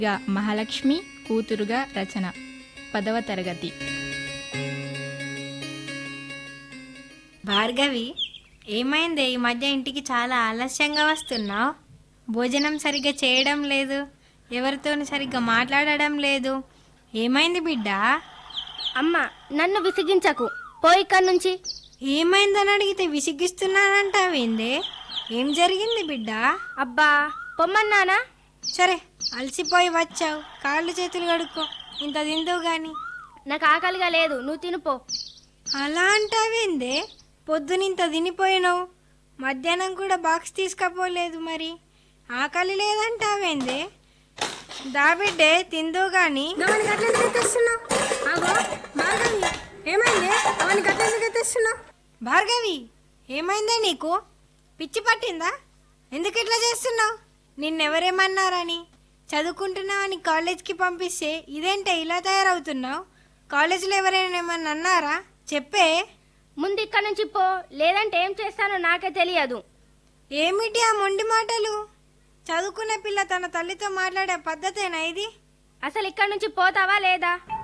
గా మహాలక్ష్మి కూతురుగా రచన పదవ తరగతి భార్గవి ఏమైంది ఈ మధ్య ఇంటికి చాలా ఆలస్యంగా వస్తున్నావు భోజనం సరిగ్గా చేయడం లేదు ఎవరితోని సరిగ్గా మాట్లాడడం లేదు ఏమైంది బిడ్డ అమ్మ నన్ను విసిగించకు పోయి ఇక్కడి నుంచి ఏమైందని అడిగితే విసిగిస్తున్నానంటావేందే ఏం జరిగింది బిడ్డ అబ్బా పొమ్మన్నానా సరే అలసిపోయి వచ్చావు కాళ్ళు చేతులు కడుక్కో ఇంత తిందువు గాని నాకు ఆకలిగా లేదు నువ్వు తినుపో అలా అంటావేందే పొద్దునింత తినిపోయినావు మధ్యాహ్నం కూడా బాక్స్ తీసుకపోలేదు మరి ఆకలి లేదంటావేందే దాబిడ్డే తిందో గాని భార్గవి ఏమైందే నీకు పిచ్చి పట్టిందా ఎందుకు ఇట్లా చేస్తున్నావు నిన్నెవరేమన్నారని చదువుకుంటున్నావని కాలేజ్కి పంపిస్తే ఇదేంటే ఇలా తయారవుతున్నావు కాలేజీలో ఎవరైనా ఏమన్నా అన్నారా చెప్పే ముందు ఇక్కడి నుంచి పో లేదంటే ఏం చేస్తానో నాకే తెలియదు ఏమిటి ఆ మొండి మాటలు చదువుకునే పిల్ల తన తల్లితో మాట్లాడే పద్ధతేనా ఇది అసలు ఇక్కడి నుంచి పోతావా లేదా